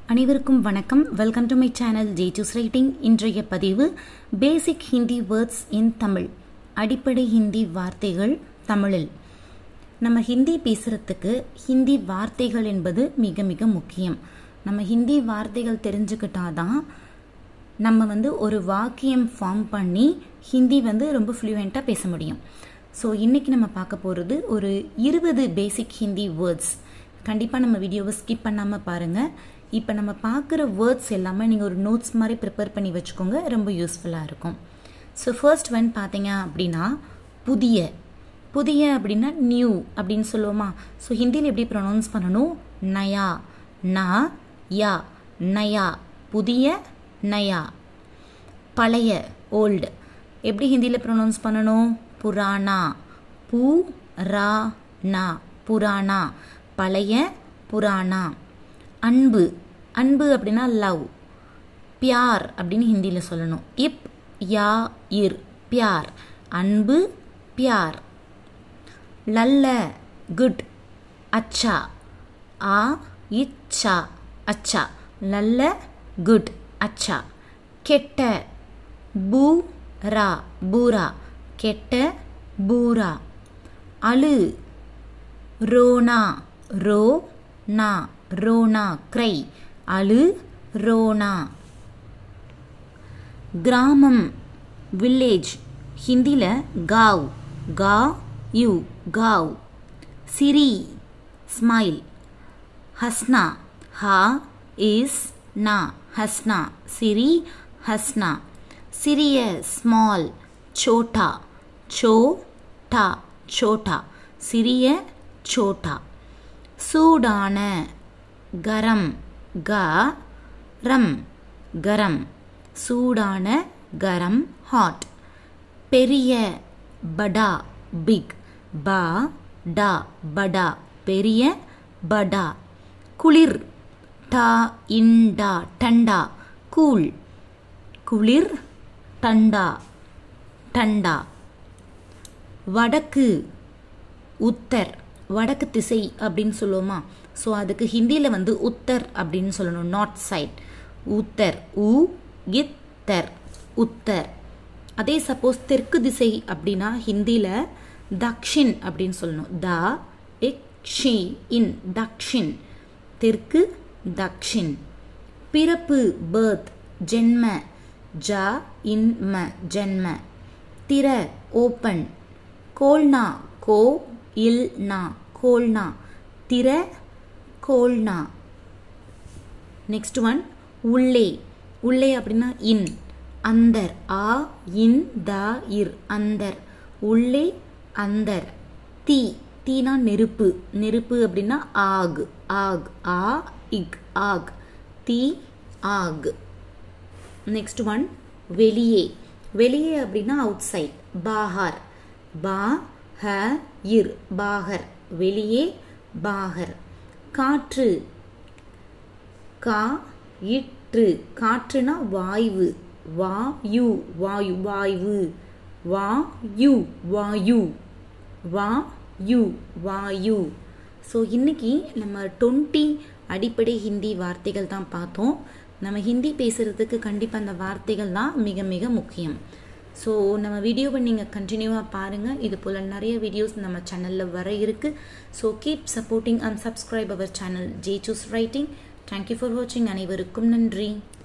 அனைவருக்கும் வணக்கம் welcome to my channel Jesus writing இன்றைய பதிவு basic Hindi words in Tamil அடிப்படை ஹிந்தி வார்த்தைகள் தமிழில் நம்ம ஹிந்தி பேசுகிறதுக்கு ஹிந்தி வார்த்தைகள் என்பது மிக மிக முக்கியம் நம்ம ஹிந்தி வார்த்தைகள் தெரிஞ்சுக்கிட்டாதான் நம்ம வந்து ஒரு வாக்கியம் ஃபார்ம் பண்ணி ஹிந்தி வந்து ரொம்ப ஃப்ளூயண்ட்டாக பேச முடியும் ஸோ இன்றைக்கி நம்ம பார்க்க போகிறது ஒரு இருபது பேசிக் ஹிந்தி வேர்ட்ஸ் கண்டிப்பாக நம்ம வீடியோவை ஸ்கிப் பண்ணாமல் பாருங்கள் இப்போ நம்ம பார்க்குற வேர்ட்ஸ் எல்லாமே நீங்கள் ஒரு நோட்ஸ் மாதிரி ப்ரிப்பேர் பண்ணி வச்சுக்கோங்க ரொம்ப யூஸ்ஃபுல்லாக இருக்கும் ஸோ ஃபர்ஸ்ட் ஒன் பார்த்தீங்க அப்படின்னா புதிய புதிய அப்படின்னா நியூ அப்படின்னு சொல்லுவோமா ஸோ ஹிந்தியில் எப்படி ப்ரொனவுன்ஸ் பண்ணணும் நயா நா யா நயா புதிய நயா பழைய ஓல்டு எப்படி ஹிந்தியில் ப்ரொனவுன்ஸ் பண்ணணும் புராணா பூ ரா நா புராணா பழைய புராணா அன்பு அன்பு அப்படின்னா லவ் பியார் அப்படின்னு ஹிந்தியில் சொல்லணும் இப் யா இர் பியார் அன்பு பியார் லல்ல குட் அச்சா ஆ இச்சா அச்சா லல்ல குட் அச்சா கெட்ட பூ ரா பூரா கெட்ட பூரா அழு ரோனா ரோ நா ரோனா கிரை அழு ரோனா கிராமம் வில்லேஜ் ஹிந்தியில் காவ் கா யூ காவ் சிரி ஸ்மைல் ஹஸ்னா ஹா இஸ் நா ஹஸ்னா சிரி ஹஸ்னா சிறிய ஸ்மால் சோட்டா சோ டா சோட்டா சிறிய சோட்டா சூடான கரம் க ரம் கரம் சூடான கரம் ஹாட் பெரிய படா பிக் பா டா படா பெரிய படா குளிர் டா இண்டா டண்டா கூல் குளிர் டண்டா டண்டா வடக்கு உத்தர் வடக்கு திசை அப்படின்னு சொல்லுவோமா ஸோ அதுக்கு ஹிந்தியில் வந்து உத்தர் அப்படின்னு சொல்லணும் நார்த் சைட் உத்தர் உ இத்தர் உத்தர் அதே சப்போஸ் தெற்கு திசை அப்படின்னா ஹிந்தியில் தக்ஷின் அப்படின்னு சொல்லணும் த இக் ஷி இன் தக்ஷின் தெற்கு தக்ஷின் பிறப்பு பர்த் ஜென்ம ஜ இன் ம ஜென்ம திற ஓப்பன் கோல்னா கோ இல் நா கோல்னா திற கோல்னா நெக்ஸ்ட் ஒன் உள்ளே உள்ளே அப்படின்னா இன் அந்தர் ஆ இன் த இர் அந்தர் உள்ளே அந்தர் தீ தீனா நெருப்பு நெருப்பு அப்படின்னா ஆக் ஆக் ஆ இக் ஆக் தீ ஆக் நெக்ஸ்ட் ஒன் வெளியே வெளியே அப்படின்னா அவுட் சைட் பாஹார் பா ஹ இர் பாகர் வெளியே பாகர் காற்று கா இற்று காற்றுனா வாயு வாயு வாயு வாயு வாயு வாயு வாயு வாயு ஸோ இன்னைக்கு நம்ம டுவெண்ட்டி அடிப்படை ஹிந்தி வார்த்தைகள் தான் பார்த்தோம் நம்ம ஹிந்தி பேசுகிறதுக்கு கண்டிப்பாக அந்த வார்த்தைகள் தான் மிக மிக முக்கியம் ஸோ நம்ம வீடியோவை நீங்கள் கண்டினியூவாக பாருங்கள் இது போல் நிறைய வீடியோஸ் நம்ம சேனலில் வர இருக்குது so keep supporting and subscribe our channel Jesus writing thank you for வாட்சிங் அனைவருக்கும் நன்றி